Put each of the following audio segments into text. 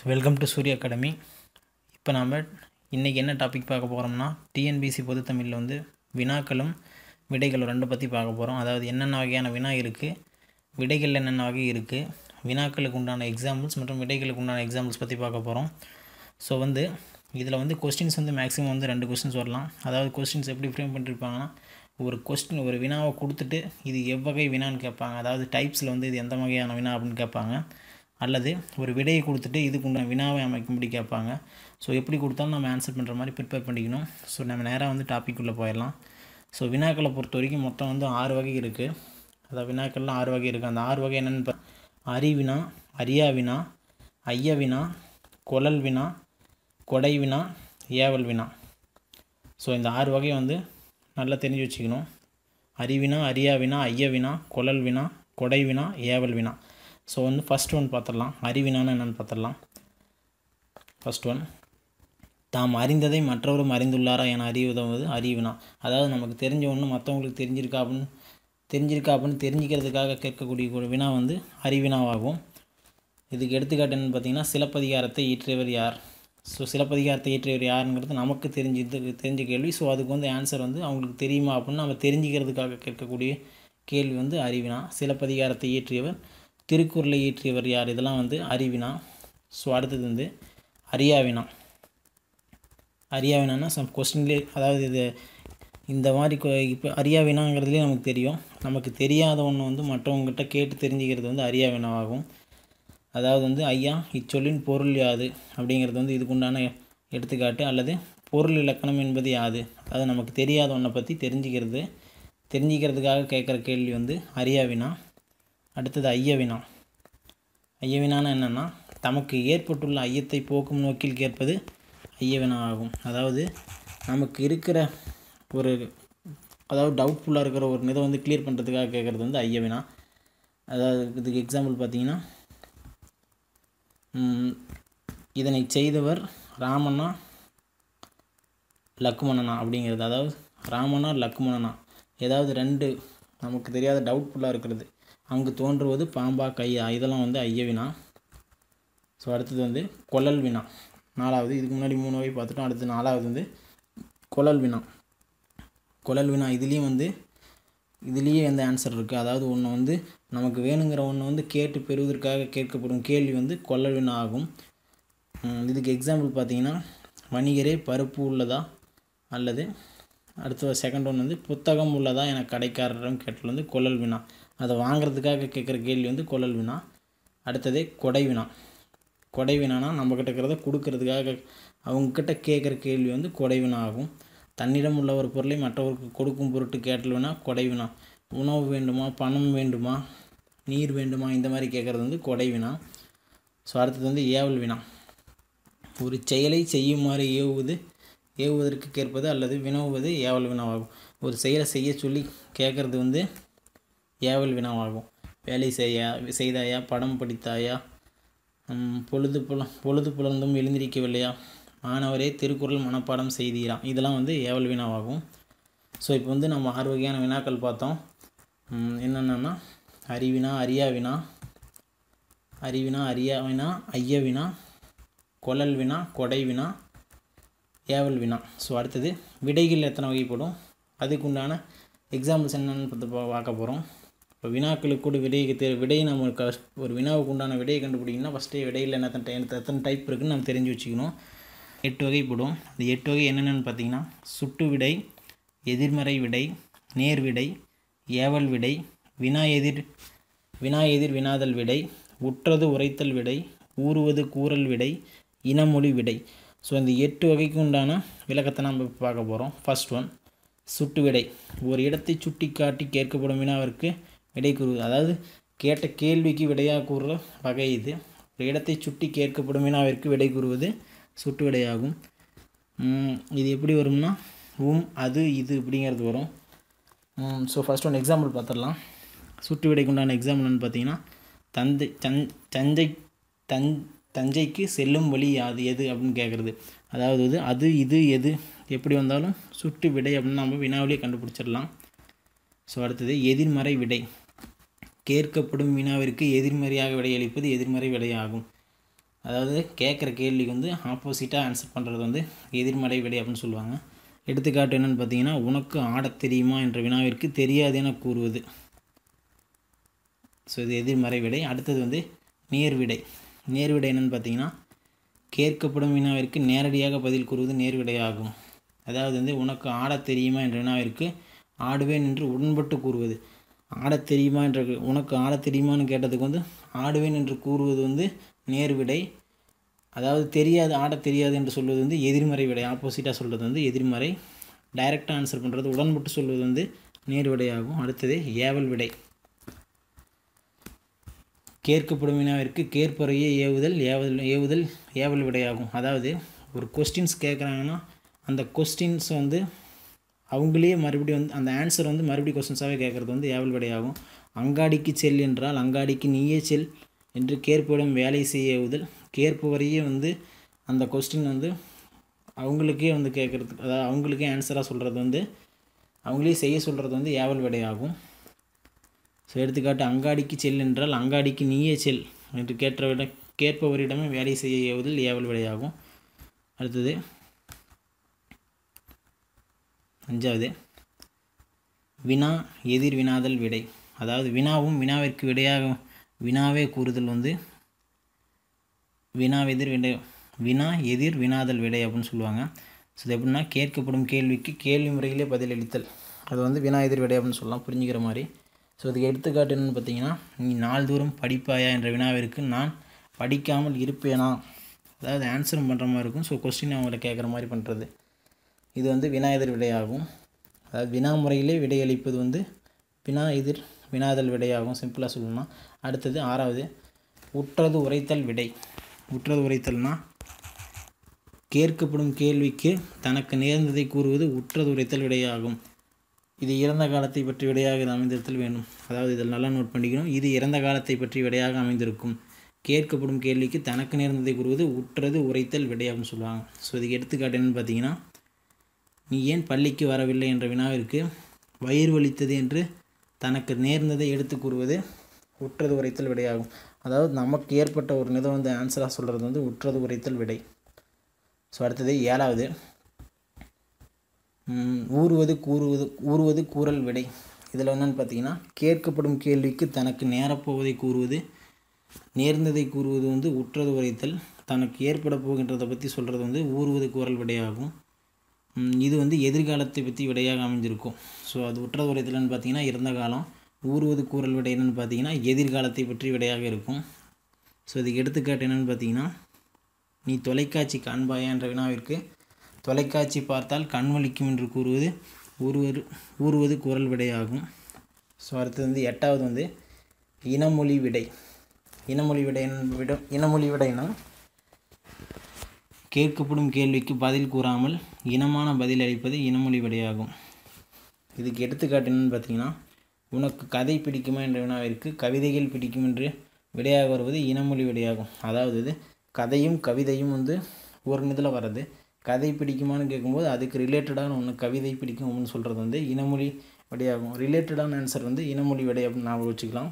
so welcome to Surya academy இப்போ நாம் இன்றைக்கி என்ன டாபிக் பார்க்க போகிறோம்னா டிஎன்பிசி பொதுத்தமிழில் வந்து வினாக்களும் விடைகளும் ரெண்டு பற்றி பார்க்க போகிறோம் அதாவது என்னென்ன வகையான வினா இருக்குது விடைகள் என்னென்ன வகை இருக்குது வினாக்களுக்கு உண்டான எக்ஸாம்பிள்ஸ் மற்றும் விடைகளுக்கு உண்டான எக்ஸாம்பிள்ஸ் பற்றி பார்க்க போகிறோம் ஸோ வந்து இதில் வந்து கொஸ்டின்ஸ் வந்து மேக்ஸிமம் வந்து ரெண்டு கொஸ்டின்ஸ் வரலாம் அதாவது கொஸ்டின்ஸ் எப்படி ஃப்ரேம் பண்ணியிருப்பாங்கன்னா ஒரு கொஸ்டின் ஒரு வினாவை கொடுத்துட்டு இது எவ்வகை வினான்னு கேட்பாங்க அதாவது டைப்ஸில் வந்து இது எந்த வகையான வினா அப்படின்னு கேட்பாங்க அல்லது ஒரு விடையை கொடுத்துட்டு இதுக்கு உண்டான வினாவை அமைக்கும்படி கேட்பாங்க ஸோ எப்படி கொடுத்தாலும் நம்ம ஆன்சர் பண்ணுற மாதிரி ப்ரிப்பேர் பண்ணிக்கணும் ஸோ நம்ம நேராக வந்து டாபிக் உள்ளே போயிடலாம் ஸோ வினாக்களை பொறுத்த வரைக்கும் மொத்தம் வந்து ஆறு வகை இருக்குது அதாவது வினாக்கள்லாம் ஆறு வகை இருக்குது அந்த ஆறு வகை என்னென்னு பா அறிவினா அரியா வினா ஐய வினா குழல் வினா கொடை வினா ஏவல் வினா ஸோ இந்த ஆறு வகையை வந்து நல்லா தெரிஞ்சு வச்சுக்கணும் அறிவினா அரியா வினா ஐய வினா குழல் வினா கொடை வினா ஏவல் வினா ஸோ வந்து ஃபஸ்ட் ஒன் பார்த்துடலாம் அறிவினான்னு என்னென்னு பார்த்துடலாம் ஃபஸ்ட் ஒன் தாம் அறிந்ததை மற்றவரும் அறிந்துள்ளாரா என அறிவுதவது அறிவினா அதாவது நமக்கு தெரிஞ்ச ஒன்று மற்றவங்களுக்கு தெரிஞ்சிருக்கா அப்படின்னு தெரிஞ்சிருக்கா அப்படின்னு தெரிஞ்சுக்கிறதுக்காக கேட்கக்கூடிய ஒரு வினா வந்து அறிவினாவாகும் இதுக்கு எடுத்துக்காட்டு என்னன்னு பார்த்தீங்கன்னா சிலப்பதிகாரத்தை ஈற்றியவர் யார் ஸோ சிலப்பதிகாரத்தை ஈற்றியவர் யாருங்கிறது நமக்கு தெரிஞ்சது தெரிஞ்ச கேள்வி ஸோ அதுக்கு வந்து ஆன்சர் வந்து அவங்களுக்கு தெரியுமா அப்படின்னு நம்ம தெரிஞ்சுக்கிறதுக்காக கேட்கக்கூடிய கேள்வி வந்து அறிவினா சிலப்பதிகாரத்தை இயற்றியவர் திருக்குறளை இயற்றியவர் யார் இதெல்லாம் வந்து அறிவினா ஸோ அடுத்தது வந்து அரியாவினா அரியாவினான்னா சம் கொஸ்டின்லேயே அதாவது இது இந்த மாதிரி இப்போ அரியாவினாங்கிறதுலேயே நமக்கு தெரியும் நமக்கு தெரியாத ஒன்று வந்து மற்றவங்ககிட்ட கேட்டு தெரிஞ்சுக்கிறது வந்து அரியாவினாவாகும் அதாவது வந்து ஐயா இச்சொல்லின் பொருள் யாது அப்படிங்கிறது வந்து இதுக்குண்டான எடுத்துக்காட்டு அல்லது பொருள் இலக்கணம் என்பது யாது அதாவது நமக்கு தெரியாத ஒன்றை பற்றி தெரிஞ்சுக்கிறது தெரிஞ்சுக்கிறதுக்காக கேட்குற கேள்வி வந்து அரியாவினா அடுத்தது ஐயவினா ஐயவினானா என்னென்னா தமக்கு ஏற்பட்டுள்ள ஐயத்தை போக்கும் நோக்கில் கேட்பது ஐயவினா ஆகும் அதாவது நமக்கு இருக்கிற ஒரு அதாவது டவுட்ஃபுல்லாக இருக்கிற ஒரு இதை வந்து கிளியர் பண்ணுறதுக்காக கேட்குறது வந்து ஐயவினா அதாவது இதுக்கு எக்ஸாம்பிள் பார்த்தீங்கன்னா இதனை செய்தவர் ராமனா லக்குமணனா அப்படிங்கிறது அதாவது ராமனா லக்குமணனா ஏதாவது ரெண்டு நமக்கு தெரியாத டவுட்ஃபுல்லாக இருக்கிறது அங்கு தோன்றுவது பாம்பா கையா இதெல்லாம் வந்து ஐயவினா ஸோ அடுத்தது வந்து கொழல் வினா நாலாவது இதுக்கு முன்னாடி மூணு வகை பார்த்துட்டோம் அடுத்து நாலாவது வந்து குழல் வினா குழல் வினா இதுலேயும் வந்து இதுலேயே எந்த ஆன்சர் இருக்குது அதாவது ஒன்று வந்து நமக்கு வேணுங்கிற ஒன்று வந்து கேட்டு பெறுவதற்காக கேட்கப்படும் கேள்வி வந்து கொள்ளல் வினா ஆகும் இதுக்கு எக்ஸாம்பிள் பார்த்தீங்கன்னா வணிகரே பருப்பு உள்ளதா அல்லது அடுத்த செகண்ட் ஒன் வந்து புத்தகம் உள்ளதா என கடைக்காரரிடம் கேட்டது வந்து கொள்ளல் வினா அதை வாங்குறதுக்காக கேட்குற கேள்வி வந்து கொள்ளல் வினா அடுத்ததே கொடை வினா கொடை வினானா நம்மக்கிட்ட இருக்கிறத கொடுக்கறதுக்காக அவங்கக்கிட்ட கேட்குற கேள்வி வந்து கொடை வினா ஆகும் தன்னிடம் உள்ள ஒரு பொருளை மற்றவருக்கு கொடுக்கும் பொருட்டு கேட்டல் வினா கொடை வினா உணவு வேண்டுமா பணம் வேண்டுமா நீர் வேண்டுமா இந்த மாதிரி கேட்குறது வந்து கொடை வினா ஸோ அடுத்தது வந்து ஏவல் வினா ஒரு செயலை செய்யுமாறு ஏவுவது ஏவுவதற்கு கேட்பது அல்லது வினவுவது ஏவல் வினாவாகும் ஒரு செயலை செய்ய சொல்லி கேட்குறது வந்து ஏவல் வினாவாகும் வேலை செய்யா செய்தாயா படம் படித்தாயா பொழுது புல பொழுது புலர்ந்தும் எழுந்திருக்கவில்லையா மாணவரே திருக்குறள் மனப்பாடம் செய்தீரா இதெல்லாம் வந்து ஏவல் வினாவாகும் ஸோ இப்போ வந்து நம்ம ஆறு வகையான வினாக்கள் பார்த்தோம் என்னென்னா அறிவினா அரியா வினா அறிவினா அரியா வினா ஐய வினா கொழல் வினா கொடை வினா ஏவல் வினா ஸோ அடுத்தது விடைகள் எத்தனை வகைப்படும் அதுக்கு உண்டான எக்ஸாம்பிள்ஸ் என்னென்னு பார்க்க போகிறோம் இப்போ வினாக்களுக்கு கூட விடைக்கு தெ விடையை நம்ம க ஒரு வினாவுக்கு உண்டான விடையை கண்டுபிடிக்கணும்னா ஃபஸ்ட்டு விடையில் என்ன எத்தனை டைப் இருக்குன்னு நம்ம தெரிஞ்சு வச்சுக்கணும் எட்டு வகைப்படும் அந்த எட்டு வகை என்னென்னு பார்த்தீங்கன்னா சுட்டு விடை எதிர்மறை விடை நேர் விடை ஏவல் விடை வினா எதிர் வினா எதிர் வினாதல் விடை உற்றது உரைத்தல் விடை ஊறுவது கூறல் விடை இனமொழி விடை ஸோ இந்த எட்டு வகைக்கு உண்டான விளக்கத்தை நம்ம பார்க்க போகிறோம் ஃபஸ்ட் ஒன் சுட்டு விடை ஒரு இடத்தை சுட்டி காட்டி கேட்கப்படும் வினாவிற்கு விடை கூறுவது அதாவது கேட்ட கேள்விக்கு விடையாக கூறுற வகை இது ஒரு இடத்தை சுட்டி கேட்கப்படும் வினாவிற்கு விடை கூறுவது சுட்டு விடையாகும் இது எப்படி வரும்னா உம் அது இது இப்படிங்கிறது வரும் ஸோ ஃபஸ்ட் ஒன் எக்ஸாம்பிள் பார்த்துடலாம் சுட்டு விடைக்கு உண்டான எக்ஸாம்பிள்னு பார்த்தீங்கன்னா தந்தை தன் தஞ்சை தன் தஞ்சைக்கு செல்லும் வழி அது எது அப்படின்னு கேட்குறது அதாவது வந்து அது இது எது எப்படி வந்தாலும் சுட்டு விடை அப்படின்னு நம்ம வினாவிலே கண்டுபிடிச்சிடலாம் ஸோ அடுத்தது எதிர்மறை விடை கேட்கப்படும் வினாவிற்கு எதிர்மறையாக விடையளிப்பது எதிர்மறை விடையாகும் அதாவது கேட்குற கேள்விக்கு வந்து ஆப்போசிட்டாக ஆன்சர் பண்ணுறது வந்து எதிர்மறை விடை அப்படின்னு சொல்லுவாங்க எடுத்துக்காட்டு என்னென்னு பார்த்தீங்கன்னா உனக்கு ஆடத் தெரியுமா என்ற வினாவிற்கு தெரியாது என கூறுவது ஸோ இது எதிர்மறை விடை அடுத்தது வந்து நேர்விடை நேர்விடை என்னென்னு பார்த்தீங்கன்னா கேட்கப்படும் வினாவிற்கு நேரடியாக பதில் கூறுவது நேர்விடையாகும் அதாவது வந்து உனக்கு ஆடத் தெரியுமா என்ற வினாவிற்கு ஆடுவேன் என்று உடன்பட்டு கூறுவது ஆடத் தெரியுமா என்ற உனக்கு ஆடத் தெரியுமான்னு கேட்டதுக்கு வந்து ஆடுவேன் என்று கூறுவது வந்து நேர்விடை அதாவது தெரியாது ஆடத் தெரியாது என்று சொல்வது வந்து எதிர்மறை விடை ஆப்போசிட்டாக சொல்கிறது வந்து எதிர்மறை டைரெக்டாக ஆன்சர் பண்ணுறது உடன்பட்டு சொல்வது வந்து நேர்விடையாகும் அடுத்தது ஏவல் விடை கேட்கப்படும் வினாவிற்கு கேட்பறையே ஏவுதல் ஏவுதல் ஏவுதல் ஏவல் விடையாகும் அதாவது ஒரு கொஸ்டின்ஸ் கேட்குறாங்கன்னா அந்த கொஸ்டின்ஸ் வந்து அவங்களே மறுபடியும் வந்து அந்த ஆன்சர் வந்து மறுபடியும் கொஸ்டின்ஸாகவே கேட்குறது வந்து ஏவல் விடையாகும் அங்காடிக்கு செல் என்றால் அங்காடிக்கு நீயே செல் என்று கேட்புடன் வேலை செய்ய ஏவுதல் கேட்பவரையே வந்து அந்த கொஸ்டின் வந்து அவங்களுக்கே வந்து கேட்குறதுக்கு அதாவது அவங்களுக்கே ஆன்சராக சொல்கிறது வந்து அவங்களே செய்ய சொல்கிறது வந்து ஏவல் விடையாகும் ஸோ எடுத்துக்காட்டு அங்காடிக்கு செல் என்றால் அங்காடிக்கு நீயே செல் என்று கேட்டவிட கேட்பவரிடமே வேலை செய்ய ஏவுதல் ஏவல் விடையாகும் அடுத்தது அஞ்சாவது வினா எதிர் வினாதல் விடை அதாவது வினாவும் வினாவிற்கு விடையாக வினாவே கூறுதல் வந்து வினா எதிர் விடை வினா எதிர் வினாதல் விடை அப்படின்னு சொல்லுவாங்க ஸோ இது எப்படின்னா கேட்கப்படும் கேள்விக்கு கேள்வி முறையிலே பதிலளித்தல் அது வந்து வினா எதிர் விடை அப்படின்னு சொல்லலாம் புரிஞ்சுக்கிற மாதிரி ஸோ இதுக்கு எடுத்துக்காட்டு என்னென்னு பார்த்தீங்கன்னா நீ நாள்தோறும் படிப்பாயா என்ற வினாவிற்கு நான் படிக்காமல் இருப்பேனா அதாவது ஆன்சரும் பண்ணுற மாதிரி இருக்கும் ஸோ கொஸ்டின் அவங்கள கேட்குற மாதிரி பண்ணுறது இது வந்து வினா எதிர் விடையாகும் அதாவது வினா முறையிலே விடையளிப்பது வந்து வினா எதிர் வினாதல் விடையாகும் சிம்பிளாக சொல்லணும்னா அடுத்தது ஆறாவது உற்றது உரைத்தல் விடை உற்றது உரைத்தல்னா கேட்கப்படும் கேள்விக்கு தனக்கு நேர்ந்ததை கூறுவது உற்றது உரைத்தல் விடையாகும் இது இறந்த காலத்தை பற்றி விடையாக இது அமைந்திருத்தல் வேண்டும் அதாவது இதில் நல்லா நோட் பண்ணிக்கணும் இது இறந்த காலத்தை பற்றி விடையாக அமைந்திருக்கும் கேட்கப்படும் கேள்விக்கு தனக்கு நேர்ந்ததை கூறுவது உற்றது உரைத்தல் விடை அப்படின்னு சொல்லுவாங்க ஸோ இதுக்கு எடுத்துக்காட்டு என்னன்னு பார்த்தீங்கன்னா நீ ஏன் பள்ளிக்கு வரவில்லை என்ற வினாவிற்கு வயிறு வலித்தது என்று தனக்கு நேர்ந்ததை எடுத்து கூறுவது உற்றது உரைத்தல் விடையாகும் அதாவது நமக்கு ஏற்பட்ட ஒரு நிதை வந்து ஆன்சராக சொல்கிறது வந்து உற்றது உரைத்தல் விடை ஸோ அடுத்தது ஏழாவது ஊறுவது கூறுவது ஊறுவது கூறல் விடை இதில் என்னென்னு பார்த்தீங்கன்னா கேட்கப்படும் கேள்விக்கு தனக்கு நேரப்போவதை கூறுவது நேர்ந்ததை கூறுவது வந்து உற்றது உரைத்தல் தனக்கு ஏற்பட போகின்றதை பற்றி சொல்கிறது வந்து ஊறுவது கூறல் விடையாகும் இது வந்து எதிர்காலத்தை பற்றி விடையாக அமைஞ்சிருக்கும் ஸோ அது உற்றது உரைத்தல்னு பார்த்தீங்கன்னா இறந்த காலம் ஊறுவது கூறல் விடை என்னென்னு பார்த்தீங்கன்னா எதிர்காலத்தை பற்றி விடையாக இருக்கும் ஸோ இதுக்கு எடுத்துக்காட்டு என்னென்னு பார்த்தீங்கன்னா நீ தொலைக்காட்சி காண்பாயா என்ற வினாவிற்கு தொலைக்காட்சி பார்த்தால் கண் வலிக்கும் என்று கூறுவது ஊறுவது ஊறுவது குரல் விடையாகும் ஸோ அடுத்தது வந்து எட்டாவது வந்து இனமொழி விடை இனமொழி விடை விட இனமொழி விடைனா கேட்கப்படும் கேள்விக்கு பதில் கூறாமல் இனமான பதில் அளிப்பது இனமொழி விடையாகும் இதுக்கு எடுத்துக்காட்டு என்னென்னு பார்த்தீங்கன்னா உனக்கு கதை பிடிக்குமா என்ற வினாவிற்கு கவிதைகள் பிடிக்கும் என்று விடையாக வருவது இனமொழி விடையாகும் அதாவது இது கதையும் கவிதையும் வந்து ஒரு இதில் வர்றது கதை பிடிக்குமான்னு கேட்கும்போது அதுக்கு ரிலேட்டடான ஒன்று கவிதை பிடிக்கும் அப்படின்னு சொல்கிறது வந்து இனமொழி விடையாகும் ரிலேட்டடான ஆன்சர் வந்து இனமொழி விடை அப்படின்னு ஞாபகம் வச்சுக்கலாம்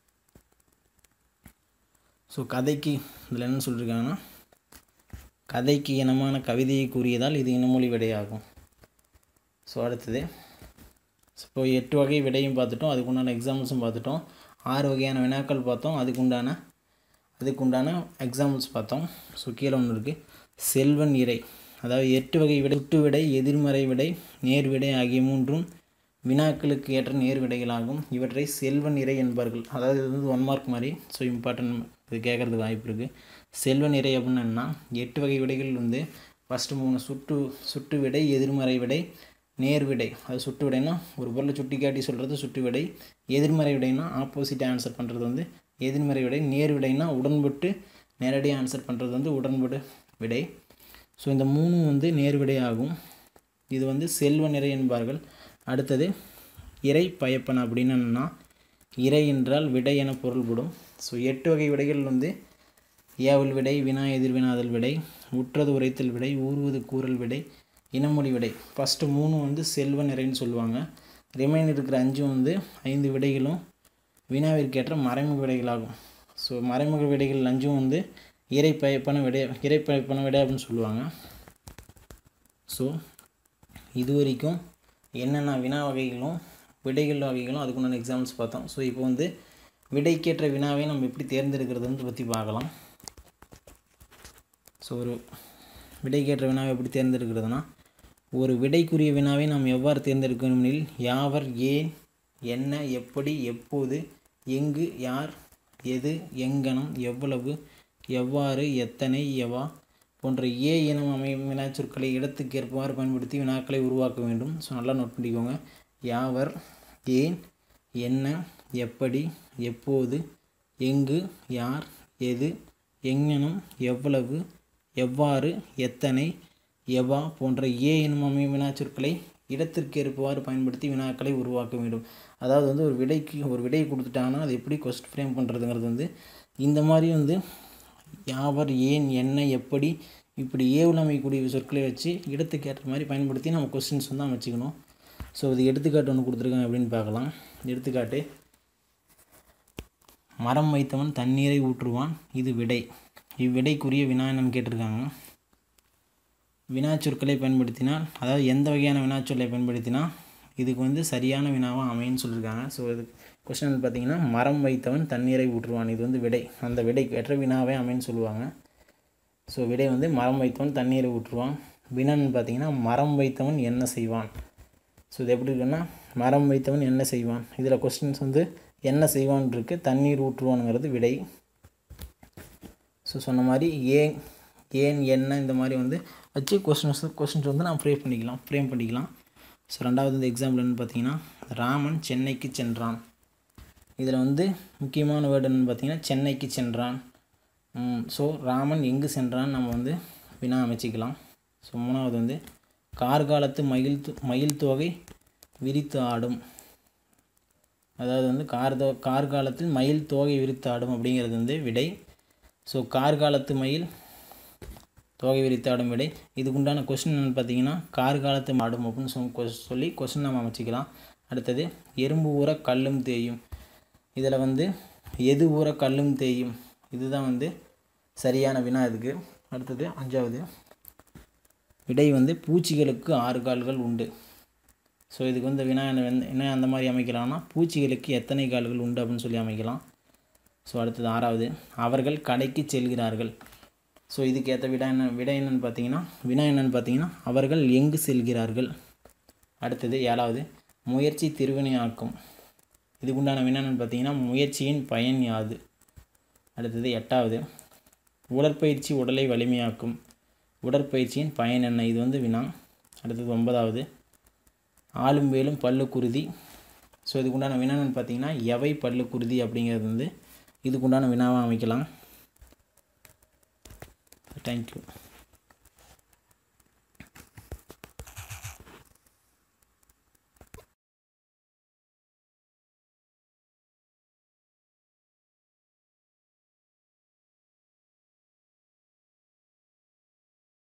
ஸோ கதைக்கு இதில் என்ன சொல்லியிருக்காங்கன்னா கதைக்கு இனமான கவிதையை கூறியதால் இது இனமொழி விடையாகும் ஸோ அடுத்தது இப்போ எட்டு வகை விடையும் பார்த்துட்டோம் அதுக்குண்டான எக்ஸாம்பிள்ஸும் பார்த்துட்டோம் ஆறு வகையான வினாக்கள் பார்த்தோம் அதுக்குண்டான அதுக்குண்டான எக்ஸாம்பிள்ஸ் பார்த்தோம் ஸோ கீழே ஒன்று இருக்குது செல்வன் இறை அதாவது எட்டு வகை விடை சுட்டு விடை எதிர்மறை விடை நேர் விடை ஆகிய மூன்றும் வினாக்களுக்கு ஏற்ற நேர் விடைகளாகும் இவற்றை செல்வன் இறை என்பார்கள் அதாவது இது வந்து ஒன் மார்க் மாதிரி ஸோ இம்பார்ட்டன்ட் இது கேட்குறதுக்கு வாய்ப்பு இருக்குது செல்வன் இறை அப்படின்னு என்னன்னா எட்டு வகை விடைகள் வந்து ஃபஸ்ட்டு மூணு சுட்டு சுட்டு விடை எதிர்மறை விடை நேர் விடை அது சுட்டு விடைனா ஒரு பொருளை சுட்டி காட்டி சொல்கிறது சுட்டு விடை எதிர்மறை விடைனா ஆப்போசிட் ஆன்சர் பண்ணுறது வந்து எதிர்மறை விடை நேர் விடைனா உடன்பட்டு நேரடியாக ஆன்சர் பண்ணுறது வந்து உடன்படு விடை ஸோ இந்த மூணும் வந்து நேர் விடை ஆகும் இது வந்து செல்வ நிறை என்பார்கள் அடுத்தது இறை பயப்பன அப்படின்னு என்னென்னா இறை என்றால் விடை என பொருள்படும் ஸோ எட்டு வகை விடைகள் வந்து ஏவல் விடை வினா எதிர்வினாதல் விடை உற்றது உரைத்தல் விடை ஊறுவது கூறல் விடை இனமொழி விடை ஃபஸ்ட்டு மூணு வந்து செல்வ நிறைன்னு சொல்லுவாங்க ரிமைன் இருக்கிற அஞ்சும் வந்து ஐந்து விடைகளும் வினாவிற்கேற்ற மறைமுக விடைகளாகும் ஸோ மறைமுக விடைகள் அஞ்சும் வந்து இறைப்பயப்பன விடை இறைப்பயப்பன விடை அப்படின்னு சொல்லுவாங்க ஸோ இது வரைக்கும் என்னென்ன வினா வகைகளும் விடைகள் வகைகளும் அதுக்குண்டான எக்ஸாம்பிள்ஸ் பார்த்தோம் ஸோ இப்போ வந்து விடைக்கேற்ற வினாவை நம்ம எப்படி தேர்ந்தெடுக்கிறதுன்னு பற்றி பார்க்கலாம் ஸோ ஒரு விடைக்கேற்ற வினாவை எப்படி தேர்ந்தெடுக்கிறதுனா ஒரு விடைக்குரிய வினாவை நாம் எவ்வாறு தேர்ந்தெடுக்கணும் எனில் யாவர் ஏன் என்ன எப்படி எப்போது எங்கு யார் எது எங்கனம் எவ்வளவு எவ்வாறு எத்தனை எவா போன்ற ஏ எனும் அமையும் வினாச்சொற்களை இடத்துக்கு ஏற்பவாறு பயன்படுத்தி வினாக்களை உருவாக்க வேண்டும் ஸோ நல்லா நோட் பண்ணிக்கோங்க யாவர் ஏன் என்ன எப்படி எப்போது எங்கு யார் எது எங்கெனும் எவ்வளவு எவ்வாறு எத்தனை எவா போன்ற ஏ எனும் அமையும் வினாச்சொற்களை இடத்திற்கு ஏற்பவாறு பயன்படுத்தி வினாக்களை உருவாக்க வேண்டும் அதாவது வந்து ஒரு விடைக்கு ஒரு விடையை கொடுத்துட்டாங்கன்னா அது எப்படி கொஸ்டின் ஃப்ரேம் பண்ணுறதுங்கிறது வந்து இந்த மாதிரி வந்து யாவர் ஏன் என்ன எப்படி இப்படி ஏவில் அமைக்கக்கூடிய சொற்களை வச்சு இடத்துக்கு ஏற்ற மாதிரி பயன்படுத்தி நம்ம கொஸ்டின்ஸ் வந்து அமைச்சிக்கணும் ஸோ இது எடுத்துக்காட்டு ஒன்று கொடுத்துருக்காங்க அப்படின்னு பார்க்கலாம் எடுத்துக்காட்டு மரம் வைத்தவன் தண்ணீரை ஊற்றுவான் இது விடை இவ்விடைக்குரிய வினா என்னன்னு கேட்டிருக்காங்க வினாச்சொற்களை பயன்படுத்தினால் அதாவது எந்த வகையான வினாச்சொல்லை பயன்படுத்தினால் இதுக்கு வந்து சரியான வினாவாக அமைன்னு சொல்லியிருக்காங்க ஸோ இது கொஸ்டின் பார்த்தீங்கன்னா மரம் வைத்தவன் தண்ணீரை ஊற்றுவான் இது வந்து விடை அந்த விடைக்கு ஏற்ற வினாவே அமைன்னு சொல்லுவாங்க ஸோ விடை வந்து மரம் வைத்தவன் தண்ணீரை ஊற்றுவான் வினான்னு பார்த்தீங்கன்னா மரம் வைத்தவன் என்ன செய்வான் ஸோ இது எப்படி இருக்குன்னா மரம் வைத்தவன் என்ன செய்வான் இதில் கொஸ்டின்ஸ் வந்து என்ன செய்வான் இருக்கு தண்ணீர் ஊற்றுவானுங்கிறது விடை ஸோ சொன்ன மாதிரி ஏன் ஏன் என்ன இந்த மாதிரி வந்து வச்சு கொஸ்டின்ஸ் கொஸ்டின்ஸ் வந்து நான் ஃப்ரேம் பண்ணிக்கலாம் ஃப்ரேம் பண்ணிக்கலாம் ஸோ ரெண்டாவது இந்த எக்ஸாம்பிள் என்னன்னு பார்த்தீங்கன்னா ராமன் சென்னைக்கு சென்றான் இதில் வந்து முக்கியமான வேர்டு என்னன்னு பார்த்தீங்கன்னா சென்னைக்கு சென்றான் ஸோ ராமன் எங்கு சென்றான் நம்ம வந்து வினா அமைச்சிக்கலாம் ஸோ மூணாவது வந்து கார்காலத்து மயில் து- மயில் தொகை விரித்து ஆடும் அதாவது வந்து கார் தோ கார்காலத்தில் மயில் தோகை விரித்து ஆடும் அப்படிங்கிறது வந்து விடை ஸோ கார்காலத்து மயில் தோகை விரித்து ஆடும் விடை இதுக்குண்டான கொஸ்டின் என்னென்னு பார்த்தீங்கன்னா கார்காலத்து ஆடும் அப்படின்னு சொ- கொ- சொல்லி கொஸ்டின் நம்ம அமைச்சிக்கலாம் அடுத்தது எறும்பு ஊற கல்லும் தேயும் இதில் வந்து எது ஊற கல்லும் தேயும் இதுதான் வந்து சரியான வினா இதுக்கு அடுத்தது அஞ்சாவது விடை வந்து பூச்சிகளுக்கு ஆறு கால்கள் உண்டு ஸோ இதுக்கு வந்து வினா என்ன வந்து- என்ன அந்த மாதிரி அமைக்கலாம்னா பூச்சிகளுக்கு எத்தனை கால்கள் உண்டு அப்படின்னு சொல்லி அமைக்கலாம் ஸோ அடுத்தது ஆறாவது அவர்கள் கடைக்கு செல்கிறார்கள் ஸோ இதுக்கு ஏற்ற விடா என்ன விடை என்னன்னு பார்த்தீங்கன்னா வினா என்னன்னு பார்த்தீங்கன்னா அவர்கள் எங்கு செல்கிறார்கள் அடுத்தது ஏழாவது முயற்சி திருவினையாக்கும் இதுக்குண்டான வினா என்னன்னு பார்த்தீங்கன்னா முயற்சியின் பயன் யாது அடுத்தது எட்டாவது உடற்பயிற்சி உடலை வலிமையாக்கும் உடற்பயிற்சியின் பயன் என்ன இது வந்து வினா அடுத்தது ஒன்பதாவது ஆளும் வேலும் பல்லு குருதி ஸோ இதுக்குண்டான வினா என்னன்னு பார்த்தீங்கன்னா எவை பல்லு குருதி அப்படிங்கிறது வந்து இதுக்குண்டான வினாவாக அமைக்கலாம் தேங்க்யூ